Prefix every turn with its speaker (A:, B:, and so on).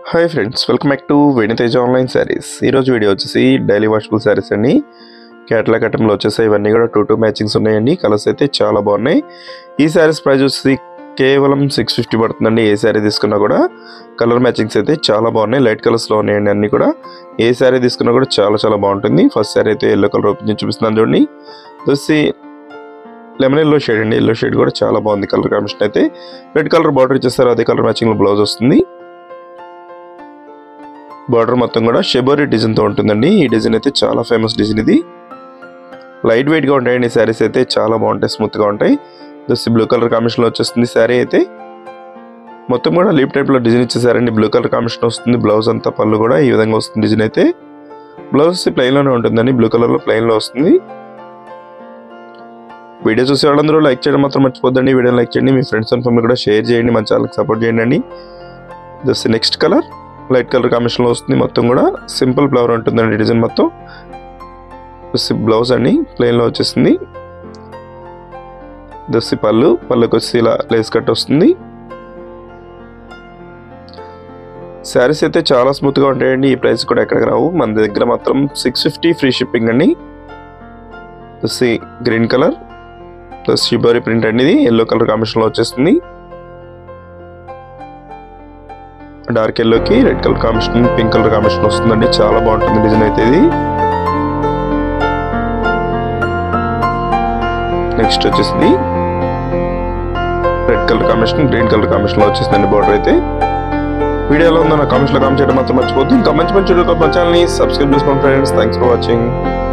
A: hi friends welcome back to Veniteja online sarees ఈరోజు video వచ్చేసి daily washable saris అండి క్యాటలాగ్ ఐటమ్లో వచ్చేసాయి ఇవన్నీ కూడా టూ టూ మ్యాచింగ్స్ ఉన్నాయండి కలర్స్ అయితే చాలా బాగున్నాయి ఈ శారీస్ ప్రైస్ వచ్చేసి కేవలం సిక్స్ ఫిఫ్టీ పడుతుందండి ఏ శారీ తీసుకున్నా కూడా కలర్ మ్యాచింగ్స్ అయితే చాలా బాగున్నాయి లైట్ కలర్స్లో ఉన్నాయండి అన్నీ కూడా ఏ శారీ తీసుకున్నా కూడా చాలా చాలా బాగుంటుంది ఫస్ట్ శారీ అయితే ఎల్లో కలర్ ఓపెన్ చేసి చూపిస్తున్నాను చూడండి వచ్చి లెమన్ ఎల్లో షేడ్ అండి ఎల్లో షేడ్ కూడా చాలా బాగుంది కలర్ కాంబినేషన్ అయితే రెడ్ కలర్ బార్డర్ ఇచ్చేస్తారు అదే కలర్ మ్యాచింగ్ బ్లౌజ్ వస్తుంది బార్డర్ మొత్తం కూడా షెబోరీ డిజైన్తో ఉంటుందండి ఈ డిజైన్ అయితే చాలా ఫేమస్ డిజైన్ ఇది లైట్ వెయిట్గా ఉంటాయండి శారీస్ అయితే చాలా బాగుంటాయి స్మూత్గా ఉంటాయి జస్ట్ బ్లూ కలర్ కాంబినేషన్లో వచ్చేస్తుంది శారీ అయితే మొత్తం కూడా లీప్ టైప్లో డిజైన్ ఇచ్చేసారండి బ్లూ కలర్ కాంబినేషన్ వస్తుంది బ్లౌజ్ అంతా పళ్ళు కూడా ఈ విధంగా వస్తుంది డిజైన్ అయితే బ్లౌజ్ ప్లెయిన్లోనే ఉంటుందండి బ్లూ కలర్లో ప్లెయిన్లో వస్తుంది వీడియో చూసే వాళ్ళందరూ లైక్ చేయడం మాత్రం మర్చిపోద్దండి వీడియో లైక్ చేయండి మీ ఫ్రెండ్స్ అండ్ ఫ్యామిలీ కూడా షేర్ చేయండి మన ఛానల్కి సపోర్ట్ చేయండి అండి just next colour light colour కాంబినేషన్లో వస్తుంది మొత్తం కూడా సింపుల్ ఫ్లవర్ ఉంటుందండి డిజైన్ మొత్తం బ్లౌజ్ అండి ప్లెయిన్లో వచ్చేసింది దస్సి పళ్ళు పళ్ళకి వచ్చి ఇలా లేస్ కట్ వస్తుంది శారీస్ అయితే చాలా స్మూత్గా ఉంటాయండి ఈ ప్రైస్ కూడా ఎక్కడికి రావు మన దగ్గర మాత్రం సిక్స్ ఫిఫ్టీ ఫ్రీ షిప్పింగ్ అండి దస్సి green colour plus shibori print అండి ఇది ఎల్లో కలర్ కాంబినేషన్లో వచ్చేస్తుంది డార్క్ ఎల్లోకి red colour combination pink colour combination వస్తుందండి చాలా బాగుంటుంది డిజైన్ అయితే ఇది నెక్స్ట్ వచ్చేసింది red colour combination green colour combination లో వచ్చేసిందండి బార్డర్ అయితే వీడియోలో ఉందో నా కామెంట్స్ లో కామెంట్ చేయడం మాత్రం మర్చిపోద్దు ఇంకా మంచి మంచి వీడియో మా ఛానల్ని సబ్స్క్రైబ్ చేసుకోండి ఫ్రెండ్స్ థ్యాంక్స్ ఫర్ వాచింగ్